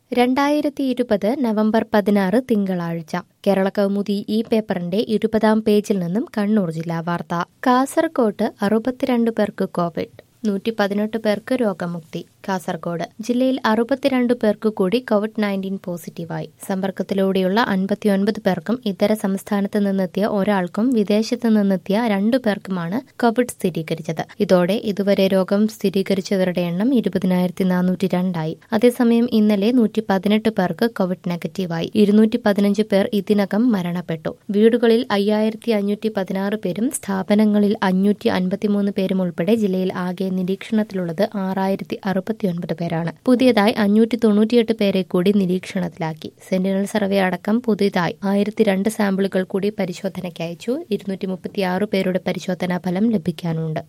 രണ്ടായിരത്തി ഇരുപത് നവംബർ പതിനാറ് തിങ്കളാഴ്ച കേരള കൗമുദി ഈ പേപ്പറിന്റെ ഇരുപതാം പേജിൽ നിന്നും കണ്ണൂർ ജില്ലാ വാർത്ത കാസർകോട്ട് അറുപത്തിരണ്ട് പേർക്ക് കോവിഡ് നൂറ്റി പതിനെട്ട് പേർക്ക് രോഗമുക്തി കാസർഗോഡ് ജില്ലയിൽ അറുപത്തിരണ്ട് പേർക്ക് കൂടി കോവിഡ് നയൻറ്റീൻ പോസിറ്റീവായി സമ്പർക്കത്തിലൂടെയുള്ള അൻപത്തിയൊൻപത് പേർക്കും ഇതര സംസ്ഥാനത്ത് നിന്നെത്തിയ ഒരാൾക്കും വിദേശത്ത് നിന്നെത്തിയ രണ്ടു പേർക്കുമാണ് കോവിഡ് സ്ഥിരീകരിച്ചത് ഇതോടെ ഇതുവരെ രോഗം സ്ഥിരീകരിച്ചവരുടെ എണ്ണം ഇരുപതിനായിരത്തി നാനൂറ്റി രണ്ടായി അതേസമയം ഇന്നലെ നൂറ്റി പതിനെട്ട് പേർക്ക് കോവിഡ് നെഗറ്റീവായി ഇരുന്നൂറ്റി പതിനഞ്ച് പേർ ഇതിനകം മരണപ്പെട്ടു വീടുകളിൽ അയ്യായിരത്തി അഞ്ഞൂറ്റി പതിനാറ് പേരും സ്ഥാപനങ്ങളിൽ അഞ്ഞൂറ്റി അൻപത്തിമൂന്ന് പേരും ഉൾപ്പെടെ ജില്ലയിൽ ആകെ നിരീക്ഷണത്തിലുള്ളത് ആറായിരത്തി അറുപത്തിയൊൻപത് പേരാണ് പുതിയതായി അഞ്ഞൂറ്റി തൊണ്ണൂറ്റിയെട്ട് പേരെ കൂടി നിരീക്ഷണത്തിലാക്കി സെന്റിനൽ സർവേ അടക്കം പുതിയതായി ആയിരത്തി രണ്ട് സാമ്പിളുകൾ കൂടി പരിശോധനയ്ക്ക് അയച്ചു ഇരുന്നൂറ്റി മുപ്പത്തിയാറ് പേരുടെ പരിശോധനാ ഫലം ലഭിക്കാനുണ്ട്